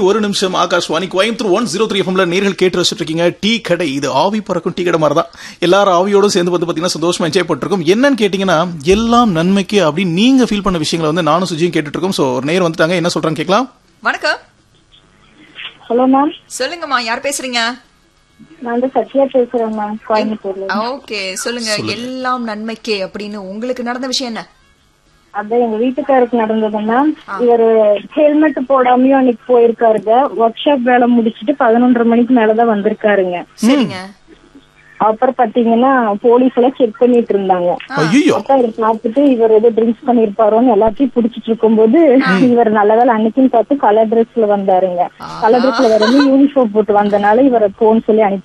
ஒரு நிமிஷம் Akashvani Coimbatore one zero three எஃப்எம்ல நேர்கள் கேட்டு வச்சுட்டு இருக்கீங்க டீ கடை இது ஆவி பறக்கும் டீ கடை மாதிரி தான் எல்லாரும் ஆவியோட சேர்ந்து வந்து பாத்தீங்கன்னா சந்தோஷமா என்ஜாய் பண்ணிருக்கோம் என்னன்னு கேட்டீங்கன்னா எல்லாம் நன்மைக்கு அப்படின்னு நீங்க ஃபீல் பண்ண விஷயங்களை வந்து நானும் சுஜியும் கேட்டுட்டு இருக்கோம் சோ ஒரு நேர் வந்துட்டாங்க என்ன சொல்றாங்க கேட்கலாம் வணக்கம் ஹலோ மேம் சொல்லுங்கம்மா யார் பேசுறீங்க நான் வந்து சத்யா பேசுறேன் மேம் கோயம்புத்தூர்ல ஓகே சொல்லுங்க எல்லாம் நன்மைக்கே அப்படின்னு உங்களுக்கு நடந்த விஷயம் என்ன அதான் எங்க வீட்டுக்காருக்கு நடந்தது மேம் இவரு ஹெல்மெட் போடாமயும் அன்னைக்கு போயிருக்காருங்க ஒர்க் ஷாப் வேலை முடிச்சிட்டு பதினொன்றரை மணிக்கு மேலதான் வந்திருக்காருங்க சரிங்க அப்புறம் பாத்தீங்கன்னா போலீஸ் எல்லாம் செக் பண்ணிட்டு இருந்தாங்க ஐயோ அப்ப இவர் பார்த்துட்டு இவர் ஏதோ ட்ரிங்க்ஸ் பண்ணிருப்பாரோன்னு எல்லாத்தையும் புடிச்சிட்டு இருக்கும்போது இவர் நல்லவேளை அன்னைக்குன்னு பார்த்து கலர் ட்ரெஸ்ல வந்தாருங்க கலர் ட்ரெஸ்ல வந்து யூனிஃபார்ம் போட்டு வந்தனால இவரை போன்னு சொல்லி அனுப்பி